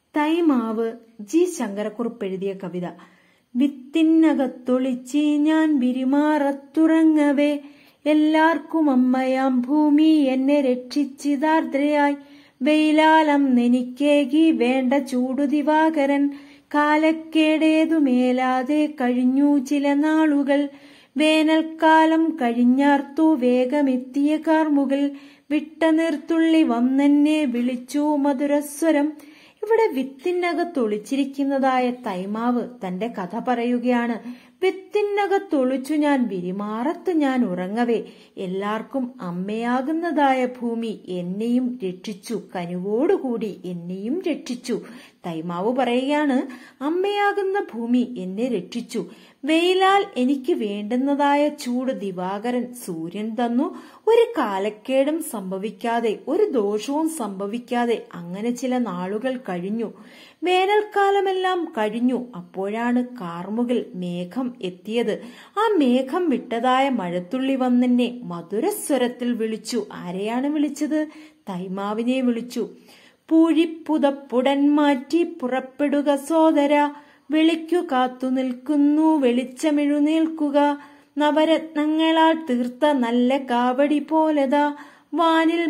തൈമാവ് G Sankara Kurup എഴുതിയ കവിത വിത്തിനകത്തൊളിച്ച് ഞാൻ വിരിമാറത്തുറങ്ങവേ എല്ലാവർക്കും അമ്മയാം ഭൂമി എന്നെ രക്ഷിച്ചിതാർദ്രയായി വെയിലാലം നെനിക്കേകി വേണ്ട ചൂടു ദിവാകരൻ കാലക്കേടേതുമേലാതെ കഴിഞ്ഞു ചില നാളുകൾ വേനൽക്കാലം കഴിഞ്ഞാർത്തു വേഗമെത്തിയ കാർമുകൾ വിട്ട നീർത്തുള്ളി വന്നെന്നെ വിളിച്ചു മധുരസ്വരം ഇവിടെ വിത്തിനകത്തൊളിച്ചിരിക്കുന്നതായ തൈമാവ് തന്റെ കഥ പറയുകയാണ് വിത്തിനകത്തൊളിച്ചു ഞാൻ വിരിമാറത്ത് ഞാൻ ഉറങ്ങവേ എല്ലാവർക്കും അമ്മയാകുന്നതായ ഭൂമി എന്നെയും രക്ഷിച്ചു കനുവോടുകൂടി എന്നെയും രക്ഷിച്ചു തൈമാവ് പറയുകയാണ് അമ്മയാകുന്ന ഭൂമി എന്നെ രക്ഷിച്ചു വെയിലാൽ എനിക്ക് വേണ്ടുന്നതായ ചൂട് ദിവാകരൻ സൂര്യൻ തന്നു ഒരു കാലക്കേടും സംഭവിക്കാതെ ഒരു ദോഷവും സംഭവിക്കാതെ അങ്ങനെ ചില നാളുകൾ കഴിഞ്ഞു വേനൽക്കാലമെല്ലാം കഴിഞ്ഞു അപ്പോഴാണ് കാർമുകിൽ മേഘം എത്തിയത് ആ മേഘം വിട്ടതായ മഴത്തുള്ളി വന്നെന്നെ മധുരസ്വരത്തിൽ വിളിച്ചു ആരെയാണ് വിളിച്ചത് തൈമാവിനെ വിളിച്ചു പൂഴിപ്പുതപ്പുടൻ മാറ്റി പുറപ്പെടുക സോദര വിളിക്കു കാത്തു നിൽക്കുന്നു വെളിച്ചമെഴുന്നേൽക്കുക നവരത്നങ്ങളാൽ തീർത്ത നല്ല കാവടി പോലതാ വാനിൽ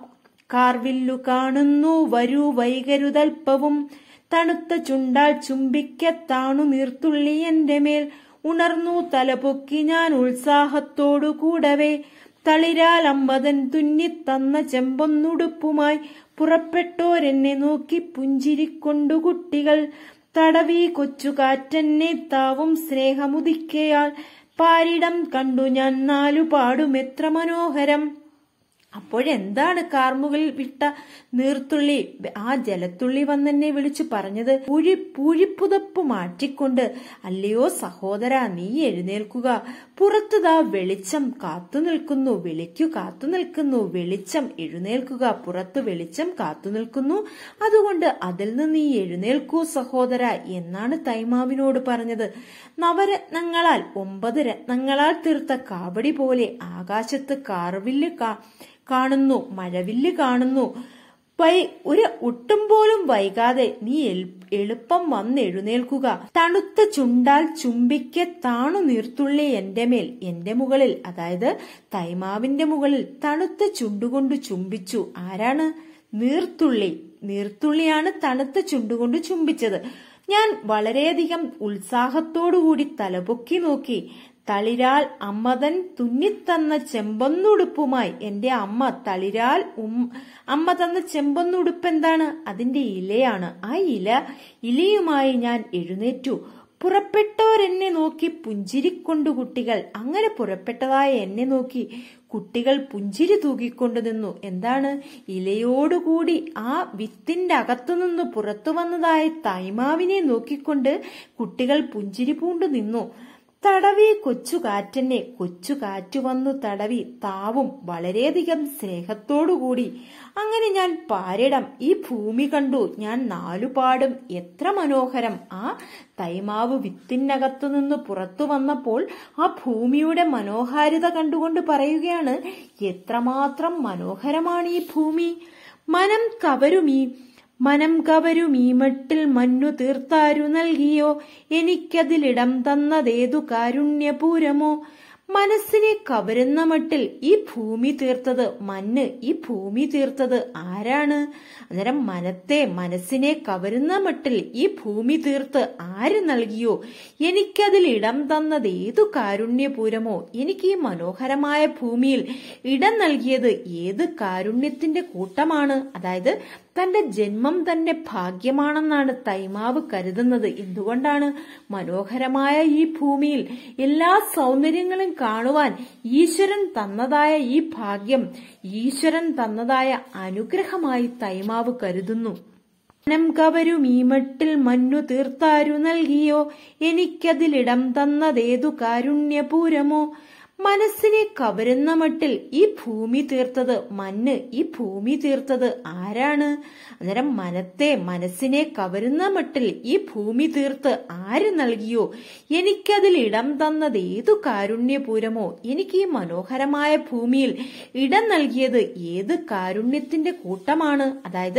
കാർവില്ലു കാണുന്നു വരൂ വൈകരുതൽപ്പവും തണുത്ത ചുണ്ടാൽ ചുംബിക്കത്താണു നീർത്തുള്ളി എന്റെ മേൽ ഉണർന്നു തലപൊക്കി ഞാൻ ഉത്സാഹത്തോടു കൂടവേ തളിരാൽ അമ്പതൻ തുന്നിത്തന്ന ചെമ്പൊന്നുടുപ്പുമായി പുറപ്പെട്ടോരെന്നെ നോക്കി പുഞ്ചിരിക്കൊണ്ടു കുട്ടികൾ തടവി കൊച്ചുകാറ്റെന്നെ താവും സ്നേഹമുദിക്കയാൽ പാരിടം കണ്ടു ഞാൻ നാലുപാടും എത്ര മനോഹരം അപ്പോഴെന്താണ് കാർമുകിൽ വിട്ട നീർത്തുള്ളി ആ ജലത്തുള്ളി വന്നെന്നെ വിളിച്ചു പറഞ്ഞത് പൂഴി പൂഴിപ്പുതപ്പ് മാറ്റിക്കൊണ്ട് അല്ലയോ സഹോദര നീ എഴുന്നേൽക്കുക പുറത്തുതാ വെളിച്ചം കാത്തു നിൽക്കുന്നു വിളിക്കു കാത്തു നിൽക്കുന്നു വെളിച്ചം എഴുന്നേൽക്കുക പുറത്തു വെളിച്ചം കാത്തു നിൽക്കുന്നു അതുകൊണ്ട് അതിൽ നിന്ന് നീ എഴുന്നേൽക്കൂ സഹോദര എന്നാണ് തൈമാവിനോട് പറഞ്ഞത് നവരത്നങ്ങളാൽ ഒമ്പത് രത്നങ്ങളാൽ തീർത്ത കാവടി പോലെ ആകാശത്ത് കാർവില്ല് കാണുന്നു മഴവില്ല് കാണുന്നു വൈ ഒരു ഒട്ടും പോലും വൈകാതെ നീ എളുപ്പം വന്നെഴുന്നേൽക്കുക തണുത്ത ചുണ്ടാൽ ചുംബിക്കെ താണു നീർത്തുള്ളി എന്റെ മേൽ എന്റെ മുകളിൽ അതായത് തൈമാവിന്റെ മുകളിൽ തണുത്ത ചുണ്ടുകൊണ്ട് ചുംബിച്ചു ആരാണ് നീർത്തുള്ളി നീർത്തുള്ളിയാണ് തണുത്ത ചുണ്ടുകൊണ്ട് ചുംബിച്ചത് ഞാൻ വളരെയധികം ഉത്സാഹത്തോടുകൂടി തലപൊക്കി നോക്കി തളിരാൽ അമ്മതൻ തുന്നിത്തന്ന ചെമ്പൊന്നുടുപ്പുമായി എന്റെ അമ്മ തളിരാൽ അമ്മ തന്ന ചെമ്പൊന്നുടുപ്പ് എന്താണ് അതിന്റെ ഇലയാണ് ആ ഇല ഇലയുമായി ഞാൻ എഴുന്നേറ്റു പുറപ്പെട്ടവരെന്നെ നോക്കി പുഞ്ചിരിക്കൊണ്ടു കുട്ടികൾ അങ്ങനെ പുറപ്പെട്ടതായ എന്നെ നോക്കി കുട്ടികൾ പുഞ്ചിരി തൂക്കിക്കൊണ്ടു നിന്നു എന്താണ് ഇലയോടുകൂടി ആ വിത്തിന്റെ അകത്തുനിന്ന് പുറത്തു വന്നതായ തൈമാവിനെ നോക്കിക്കൊണ്ട് കുട്ടികൾ പുഞ്ചിരി പൂണ്ടു നിന്നു തടവി കൊച്ചു കാറ്റന്നെ കൊച്ചു കാറ്റു വന്നു തടവി താവും വളരെയധികം സ്നേഹത്തോടുകൂടി അങ്ങനെ ഞാൻ പാരിടം ഈ ഭൂമി കണ്ടു ഞാൻ നാലുപാടും എത്ര മനോഹരം ആ തൈമാവ് വിത്തിനകത്തു നിന്ന് പുറത്തു വന്നപ്പോൾ ആ ഭൂമിയുടെ മനോഹാരിത കണ്ടുകൊണ്ട് പറയുകയാണ് എത്രമാത്രം മനോഹരമാണ് ഈ ഭൂമി മനം കവരുമീ മനം കവരും ഈ മട്ടിൽ മഞ്ഞു തീർത്താരു നൽകിയോ എനിക്കതിലിടം തന്നതേതു കാരുണ്യപൂരമോ മനസ്സിനെ കവരുന്ന മട്ടിൽ ഈ ഭൂമി തീർത്തത് മണ്ണ് ഈ ഭൂമി തീർത്തത് ആരാണ് അന്നേരം മനത്തെ മനസ്സിനെ കവരുന്ന മട്ടിൽ ഈ ഭൂമി തീർത്ത് ആര് നൽകിയോ എനിക്കതിൽ ഇടം തന്നത് ഏതു കാരുണ്യപൂരമോ എനിക്ക് ഈ മനോഹരമായ ഭൂമിയിൽ ഇടം നൽകിയത് ഏത് കാരുണ്യത്തിന്റെ കൂട്ടമാണ് അതായത് തന്റെ ജന്മം തന്റെ ഭാഗ്യമാണെന്നാണ് തൈമാവ് കരുതുന്നത് എന്തുകൊണ്ടാണ് മനോഹരമായ ഈ ഭൂമിയിൽ എല്ലാ സൗന്ദര്യങ്ങളും കാണുവാൻ ഈശ്വരൻ തന്നതായ ഈ ഭാഗ്യം ഈശ്വരൻ തന്നതായ അനുഗ്രഹമായി തൈമാവ് കരുതുന്നു മനം കവരും ഈ മട്ടിൽ മഞ്ഞു തീർത്താരു നൽകിയോ എനിക്കതിലിടം തന്നതേതു കാരുണ്യപൂരമോ മനസ്സിനെ കവരുന്ന മട്ടിൽ ഈ ഭൂമി തീർത്തത് മണ്ണ് ഈ ഭൂമി തീർത്തത് ആരാണ് അന്നേരം മനത്തെ മനസ്സിനെ കവരുന്ന മട്ടിൽ ഈ ഭൂമി തീർത്ത് ആര് നൽകിയോ എനിക്കതിൽ ഇടം തന്നത് ഏതു കാരുണ്യപൂരമോ എനിക്ക് ഈ മനോഹരമായ ഭൂമിയിൽ ഇടം നൽകിയത് ഏത് കാരുണ്യത്തിന്റെ കൂട്ടമാണ് അതായത്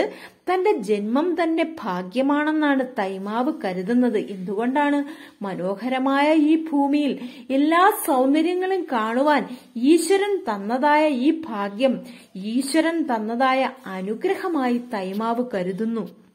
തന്റെ ജന്മം തന്റെ ഭാഗ്യമാണെന്നാണ് തൈമാവ് കരുതുന്നത് എന്തുകൊണ്ടാണ് മനോഹരമായ ഈ ഭൂമിയിൽ എല്ലാ സൗന്ദര്യങ്ങളും കാണുവാൻ ഈശ്വരൻ തന്നതായ ഈ ഭാഗ്യം ഈശ്വരൻ തന്നതായ അനുഗ്രഹമായി തൈമാവ് കരുതുന്നു